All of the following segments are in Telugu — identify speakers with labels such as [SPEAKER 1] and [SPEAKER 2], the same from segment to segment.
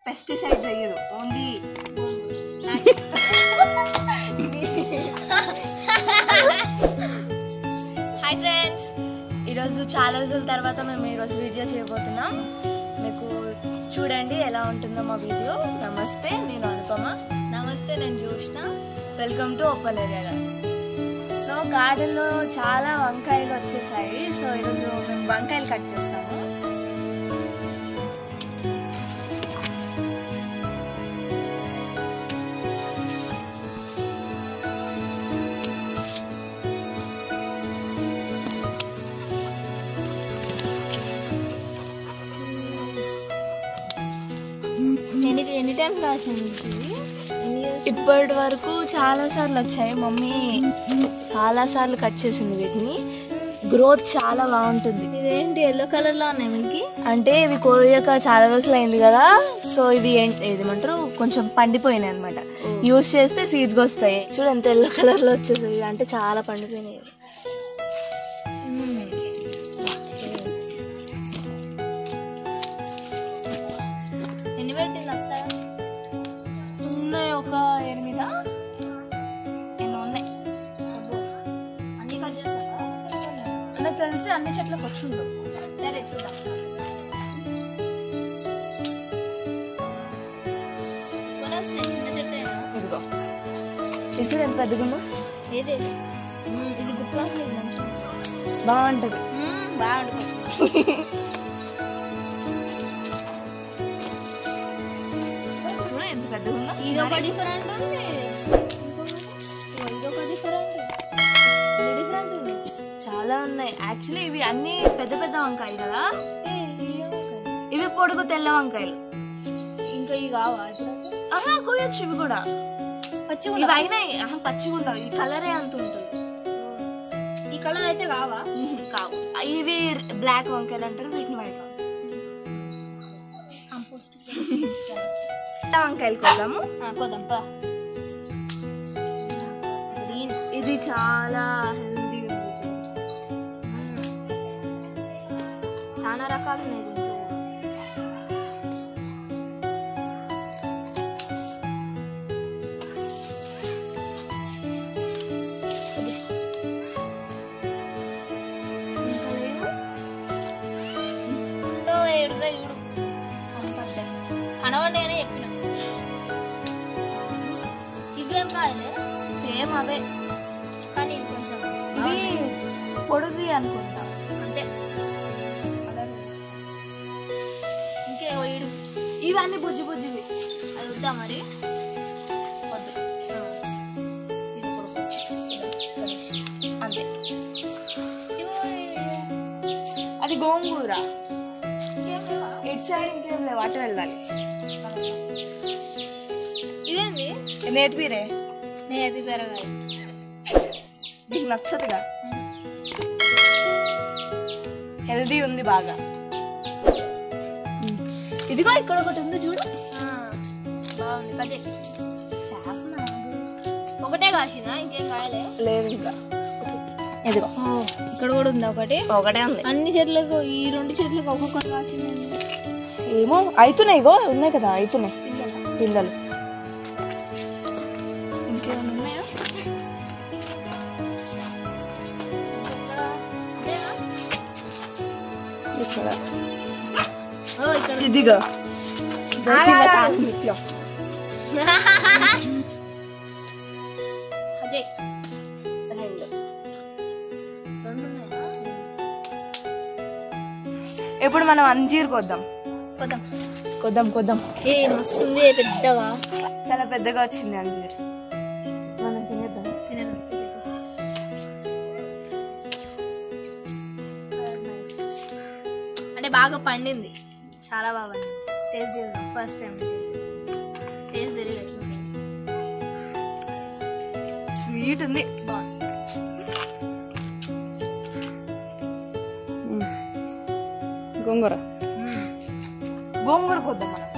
[SPEAKER 1] పెస్టిసైడ్స్ వేయదు ఓన్లీ
[SPEAKER 2] హాయ్ ఫ్రెండ్స్
[SPEAKER 1] ఈరోజు చాలా రోజుల తర్వాత మేము ఈరోజు వీడియో చేయబోతున్నాం మీకు చూడండి ఎలా ఉంటుందో మా వీడియో నమస్తే నేను అనుపమ
[SPEAKER 2] నమస్తే నేను Jyoshna
[SPEAKER 1] welcome to open area so గార్డెన్లో చాలా వంకాయలు వచ్చేసాయి సో ఈరోజు మేము వంకాయలు కట్ చేస్తాము
[SPEAKER 2] ఎన్ని ఎన్ని టైమ్స్ కాసింది ఇది ఎన్ని years?
[SPEAKER 1] ఇప్పటి వరకు చాలా సార్లు వచ్చాయి మమ్మీ చాలా సార్లు కట్ చేసింది వీటిని గ్రోత్ చాలా బాగుంటుంది
[SPEAKER 2] ఇవేంటి ఎల్లో కలర్ లో ఉన్నాయి మీకు
[SPEAKER 1] అంటే ఇవి కోయక చాలా రోజులు అయింది కదా సో ఇవి ఏం- ఏదేమంటారు కొంచెం పండిపోయినాయి అనమాట యూస్ చేస్తే సీడ్స్ వస్తాయి చూడు ఎంత ఎల్లో కలర్ లో వచ్చేసాయి అంటే చాలా పండిపోయినాయి
[SPEAKER 2] ఎన్ని పెట్టింది అత్త
[SPEAKER 1] ఉన్నాయి ఒక ఎనిమిదా ఎన్నో ఉన్నాయి
[SPEAKER 2] అన్ని కట్ చేస్తావా
[SPEAKER 1] నాకు తెలిసి అన్ని చెట్లకు వచ్చి ఉండవు
[SPEAKER 2] సరే చూద్దాం కొని వస్తున్నాయి చిన్న చెట్టేనా
[SPEAKER 1] ఇదిగో ఇది చూడు ఎంత పెద్దగా ఉందో
[SPEAKER 2] ఏదే మ్మ్, ఇది గుర్తుపట్టలేదు మంచిగా
[SPEAKER 1] బాగుంటది
[SPEAKER 2] మ్మ్, బాగుంటుంది
[SPEAKER 1] చూడు ఎంత పెద్దగా ఉందో
[SPEAKER 2] ఇది ఒక డిఫరెంట్ ఉంది ఇదిగో ఇది ఒక డిఫరెంట్ ఇది డిఫరెంట్ ఉంది
[SPEAKER 1] చాలా ఉన్నాయి యాక్చువల్లీ ఇవి అన్ని పెద్ద పెద్ద వంకాయలు కదా
[SPEAKER 2] ఏ, ఇది ఏమో కదా.
[SPEAKER 1] ఇవి పొడుగు తెల్ల వంకాయలు
[SPEAKER 2] ఇంకా ఇవి కావా
[SPEAKER 1] ఆహా కోయొచ్చు ఇవి కూడా
[SPEAKER 2] పచ్చి
[SPEAKER 1] ఇవి అయినాయి ఆహా పచ్చిగా ఉండవు ఈ కలరే అంత ఉంటుంది
[SPEAKER 2] ఈ కలర్ అయితే కావా
[SPEAKER 1] ఉహు, కావు ఇవి బ్లాక్ వంకాయలు అంటారు వీటిని వైట్ వంకాయలు కొద్దాము
[SPEAKER 2] పోదాం పా గ్రీన్
[SPEAKER 1] ఇది చాలా హెల్దీ ఉంది చూడు.
[SPEAKER 2] చాలా రకాలు ఉన్నాయి దీంట్లో
[SPEAKER 1] ఇంకా లేదు
[SPEAKER 2] ఓ, ఏడున్నాయి చూడు కనవండి అని చెప్పిన ఇవి ఏం కాయలే
[SPEAKER 1] సేమ్ అవే
[SPEAKER 2] కానీ ఇవి కొంచెం
[SPEAKER 1] ఇవి పొడుగు అనుకుంటా
[SPEAKER 2] అంతే ఇంకే ఇడు
[SPEAKER 1] ఇవన్నీ బుజ్జి బుజ్జివి
[SPEAKER 2] అది వద్దా మరి
[SPEAKER 1] వద్దు
[SPEAKER 2] ఇది కూడా
[SPEAKER 1] అంతే
[SPEAKER 2] ఇగో
[SPEAKER 1] అది గోంగూర
[SPEAKER 2] ఇంకేం లేవా?
[SPEAKER 1] ఇటు సైడ్ ఇంకేం లేవు అటు వెళ్ళాలి
[SPEAKER 2] ఇదేంది
[SPEAKER 1] నేర్పిరే
[SPEAKER 2] నేతి పెరగాలి
[SPEAKER 1] నీకు నచ్చదుగా హెల్దీ ఉంది బాగా ఇదిగో ఇక్కడ ఒకటి ఉంది చూడు
[SPEAKER 2] బాగుంది కజే ఒకటే కాసిందా ఇంకేం కాయలే
[SPEAKER 1] లేదు ఇంకా ఇదిగో
[SPEAKER 2] ఇక్కడ కూడా ఉంది ఒకటి
[SPEAKER 1] ఒకటే ఉంది
[SPEAKER 2] అన్ని చెట్లకు ఈ రెండు చెట్లకు ఒక్కొక్కటి కాసింది
[SPEAKER 1] ఏమో అవుతున్నాయి ఇగో ఉన్నాయి కదా అవుతున్నాయి పిల్లలు ఇంకేమైనా ఉన్నాయా ఇక్కడ
[SPEAKER 2] ఓ ఇక్కడ
[SPEAKER 1] ఇదిగో
[SPEAKER 2] అజయ్ రెండు ఉన్నాయా?
[SPEAKER 1] ఇప్పుడు మనం అంజీర్ కొద్దాం
[SPEAKER 2] కొద్దాం
[SPEAKER 1] కొద్దాం కొద్దాం
[SPEAKER 2] ఏ మస్తు ఉంది పెద్దగా
[SPEAKER 1] చాలా పెద్దగా వచ్చింది అంజీర్ మనం తినేద్దాం
[SPEAKER 2] తినేద్దాం. అంటే బాగా పండింది చాలా బాగా పండింది టేస్ట్ చేద్దాం ఫస్ట్ టైం టేస్ట్ చేద్దాం టేస్ట్ తెలియదు ఎట్లుంది.
[SPEAKER 1] స్వీట్ ఉంది
[SPEAKER 2] బాగుంది
[SPEAKER 1] గోంగూర గోంగూర కొద్దాం మనం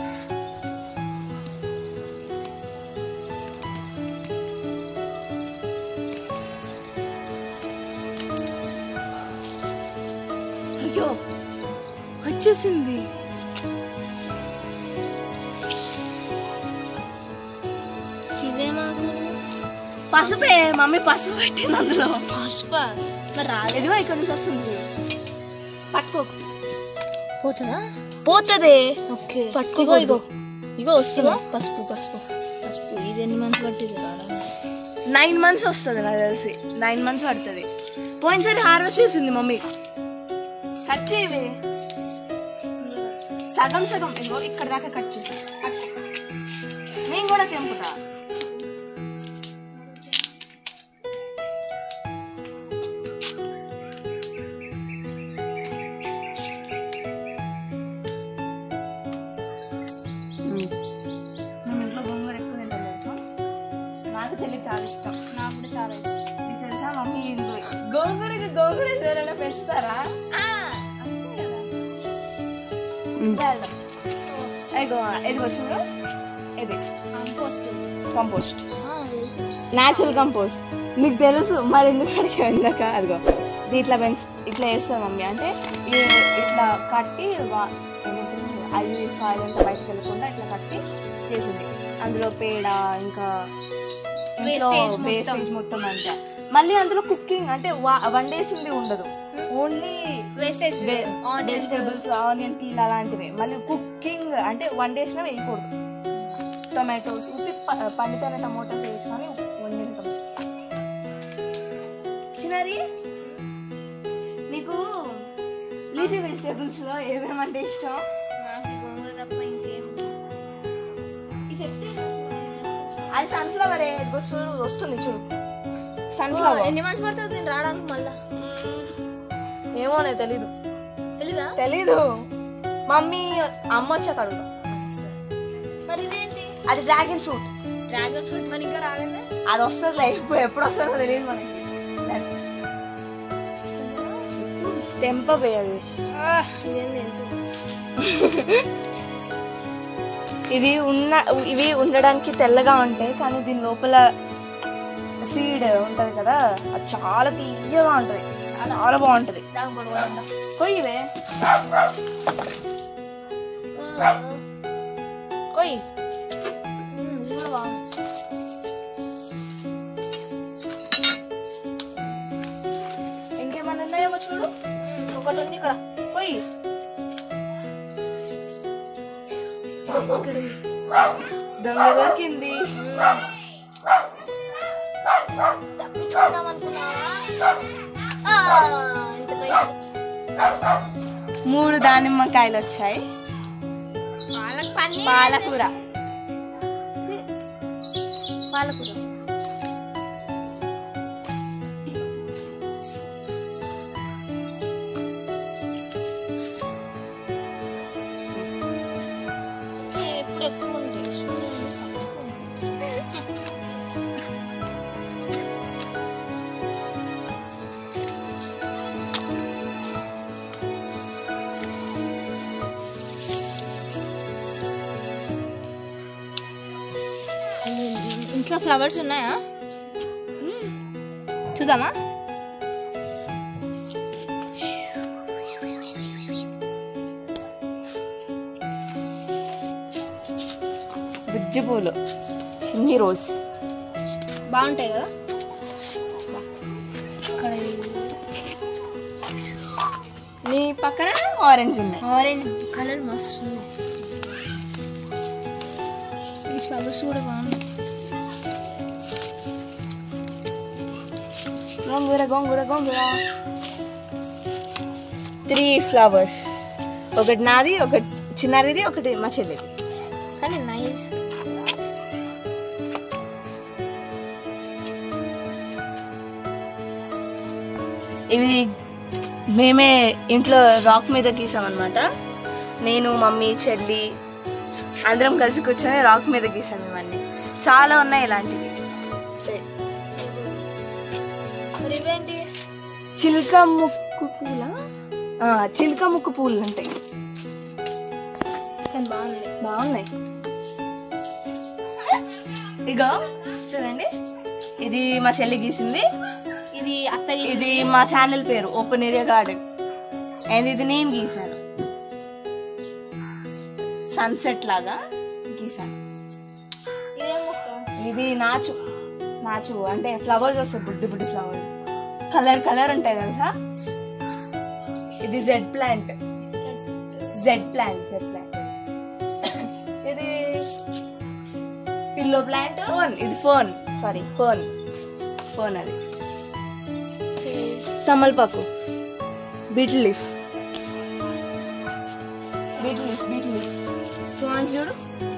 [SPEAKER 1] అయ్యో వచ్చేసింది పసుపే మమ్మీ పసుపు పెట్టింది అందులో
[SPEAKER 2] పసుప మరి రాలేదు
[SPEAKER 1] ఎదిగో ఇక్కడ నుంచి వస్తుంది చూడు పట్టుకోకు
[SPEAKER 2] పోతుందా
[SPEAKER 1] పోతుంది
[SPEAKER 2] ఓకే
[SPEAKER 1] పట్టుకో
[SPEAKER 2] ఇగో
[SPEAKER 1] ఇగో
[SPEAKER 2] ఇగో
[SPEAKER 1] ఇగో వస్తుందా పసుపు పసుపు
[SPEAKER 2] పసుపు ఇది ఎన్ని మంత్స్ పట్టింది రావడానికి
[SPEAKER 1] నైన్ మంత్స్ వస్తుంది నాకు తెలిసి నైన్ మంత్స్ పడుతుంది పోయినసారి హార్వెస్ట్ చేసింది మమ్మీ కట్ చేయవే సగం సగం ఇగో ఇక్కడ దాకా కట్ చేసి కట్. నేను కూడా తెంపుతా నేను ఇంట్లో గోంగూర ఎక్కువ తింటాను తెలుసా నాకు చెల్లి చాలా ఇష్టం
[SPEAKER 2] నాకు కూడా చాలా ఇష్టం
[SPEAKER 1] నీకు తెలుసా మమ్మీ ఇంట్లో గోంగూరకి గోంగూర ఎవరైనా పెంచుతారా వెళ్దాం ఇగో ఇదిగో చూడు ఇది
[SPEAKER 2] కంపోస్ట్
[SPEAKER 1] కంపోస్ట్ న్యాచురల్ కంపోస్ట్ నీకు తెలుసు మరి ఎందుకు అడిగావు ఇందాక అదిగో ఇది ఇట్లా పెంచు ఇట్లా వేస్తాం మమ్మీ అంటే ఇది ఇట్లా కట్టి వా- ఏమంటారు, అది సాయిల్ అంతా బయటకు వెళ్ళకుండా ఇట్లా కట్టి చేసింది అందులో పేడ ఇంకా
[SPEAKER 2] Wastage మొత్తం.
[SPEAKER 1] వేస్టేజ్ మొత్తం అంతా మళ్ళీ అందులో కుకింగ్ అంటే వా- వండేసింది ఉండదు only
[SPEAKER 2] wastage onions
[SPEAKER 1] vegetables onion peel అలాంటివి మళ్ళీ కుకింగ్ అంటే వండేసినా వేయకూడదు టొమాటోస్ ఉత్తి ప- పండిపోయిన టమాటోస్ వేసుకొని వండింటాం చిన్నది నీకు లీఫీ వెజిటేబుల్స్ లో ఏమేమంటే ఇష్టం
[SPEAKER 2] నాకు గోంగూర తప్ప ఇంకేం ఇది చెప్తే
[SPEAKER 1] అది సన్ఫ్లవర్ ఇదిగో చూడు వస్తుంది చూడు
[SPEAKER 2] ఓ,
[SPEAKER 1] సన్ఫ్లవర్
[SPEAKER 2] ఎన్ని మంత్స్ పడుతుంది దీన్ని రావడానికి మళ్ళా
[SPEAKER 1] ఏమోనే తెలీదు
[SPEAKER 2] తెలీదా
[SPEAKER 1] తెలీదు మమ్మీ అమ్మ వచ్చాక అడుగుదాం
[SPEAKER 2] మరి ఇదేంటి
[SPEAKER 1] అది డ్రాగన్ ఫ్రూట్
[SPEAKER 2] డ్రాగన్ ఫ్రూట్ మరి ఇంకా రాలేదా
[SPEAKER 1] అది వస్తుందిలే ఇప్పుడు ఎప్పుడు వస్తుందో తెలియదు మనకి తెంపవేయాలి
[SPEAKER 2] ఇదేం తెలుసు
[SPEAKER 1] ఇది ఉన్న ఇవి ఉండడానికి తెల్లగా ఉంటాయి కానీ దీని లోపల సీడ్ ఉంటది కదా అది చాలా తీయగా ఉంటది చాలా బాగుంటది
[SPEAKER 2] దాని పడుకోవాలంట
[SPEAKER 1] కొయ్యివే కొయ్యి
[SPEAKER 2] ఇది కూడా బాగుంది
[SPEAKER 1] ఇంకేమన్నా ఉన్నాయేమో చూడు
[SPEAKER 2] ఒకటి ఉంది ఇక్కడ
[SPEAKER 1] కొయ్యి దొంగ దొరికింది
[SPEAKER 2] తప్పించుకుందాం అనుకున్నావా ఆ, ఇంత పైకి.
[SPEAKER 1] మూడు దానిమ్మకాయలు వచ్చాయి
[SPEAKER 2] పాలక్ పన్నీర్
[SPEAKER 1] పాలకూర
[SPEAKER 2] ఛీ, పాలకూర ఏ, ఎప్పుడు ఎక్కువ ఉంది సూర్యుడు తక్కువ ఉంది. ఇంకా ఫ్లవర్స్ ఉన్నాయా చూద్దామా
[SPEAKER 1] గుజ్జి పూలు చిన్ని రోజ్
[SPEAKER 2] బాగుంటాయి కదా ఇక్కడ
[SPEAKER 1] నీ పక్కన ఆరెంజ్ ఉన్నాయి
[SPEAKER 2] ఆరెంజ్ కలర్ మస్తు ఉంది ఈ ఫ్లవర్స్ కూడా బాగున్నాయి
[SPEAKER 1] గోంగూర గోంగూర గోంగూర త్రీ ఫ్లవర్స్ ఒకటి నాది ఒకటి చిన్నారిది ఒకటి మా చెల్లిది
[SPEAKER 2] కానీ నైస్
[SPEAKER 1] ఇవి మేమే ఇంట్లో రాక్ మీద గీసామన్నమాట నేను మమ్మీ చెల్లి అందరం కలిసి కూర్చొని రాక్ మీద గీసాం ఇవన్నీ చాలా ఉన్నాయి ఇలాంటివి
[SPEAKER 2] మరి ఇవేంటి
[SPEAKER 1] చిల్క ముక్కు పూల చిల్క ముక్కు పూలు ఉంటాయి
[SPEAKER 2] కానీ బాగుంది
[SPEAKER 1] బాగున్నాయి ఇగో చూడండి ఇది మా చెల్లి గీసింది
[SPEAKER 2] ఇది అత్త గీసింది.
[SPEAKER 1] ఇది మా ఛానల్ పేరు ఓపెన్ ఏరియా గార్డెన్ అండ్ ఇది నేను గీసాను సన్సెట్ లాగా గీసాను
[SPEAKER 2] ఇదేం మొక్క
[SPEAKER 1] ఇది నాచు నాచు అంటే ఫ్లవర్స్ వస్తాయి బుడ్డి బుడ్డి ఫ్లవర్స్ కలర్ కలర్ ఉంటాయి తెలుసా ఇది Z plant Z plant Z plant ఇది పిల్లో ప్లాంట్ ఫోన్ ఇది ఫోన్ సారీ ఫోన్ ఫోన్ అది తమలపాకు betel leaf betel leaf betel leaf swans చూడు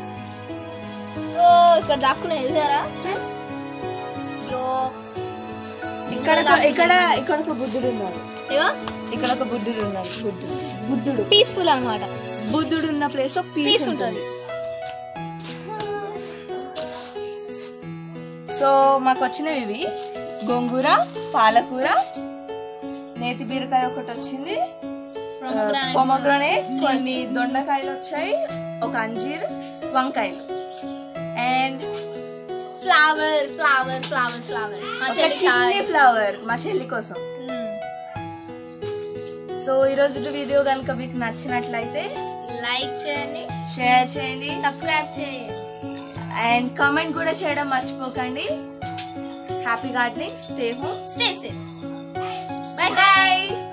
[SPEAKER 2] ఓ ఇక్కడ దాక్కున్నాయి చూసారా సో
[SPEAKER 1] ఇక్కడ ఇక్కడ ఇక్కడ ఒక బుద్ధుడు ఉన్నాడు
[SPEAKER 2] ఇగో
[SPEAKER 1] ఇక్కడ ఒక బుద్ధుడు ఉన్నాడు బుద్ధుడు బుద్ధుడు
[SPEAKER 2] పీస్ఫుల్ అనమాట
[SPEAKER 1] బుద్ధుడు ఉన్న ప్లేస్ లో
[SPEAKER 2] పీస్
[SPEAKER 1] పీస్
[SPEAKER 2] ఉంటుంది
[SPEAKER 1] ఉంటుంది సో మాకు వచ్చినవి ఇవి గోంగూర పాలకూర నేతి బీరకాయ ఒకటి వచ్చింది
[SPEAKER 2] Pomegranate.
[SPEAKER 1] పొమగ్రనేట్ కొన్ని దొండకాయలు వచ్చాయి ఒక అంజీర్ వంకాయలు and
[SPEAKER 2] flower flower flower flower మా
[SPEAKER 1] ఒక
[SPEAKER 2] చెల్లి చాలా
[SPEAKER 1] చిన్ని
[SPEAKER 2] ఇష్టం.
[SPEAKER 1] ఫ్లవర్ మా చెల్లి కోసం
[SPEAKER 2] మ్మ్.
[SPEAKER 1] సో ఈ రోజు వీడియో కనుక మీకు నచ్చినట్లయితే
[SPEAKER 2] లైక్ చేయండి
[SPEAKER 1] షేర్ చేయండి
[SPEAKER 2] సబ్స్క్రైబ్ చేయండి
[SPEAKER 1] అండ్ కామెంట్ కూడా చేయడం మర్చిపోకండి happy gardening stay home
[SPEAKER 2] stay safe bye
[SPEAKER 1] bye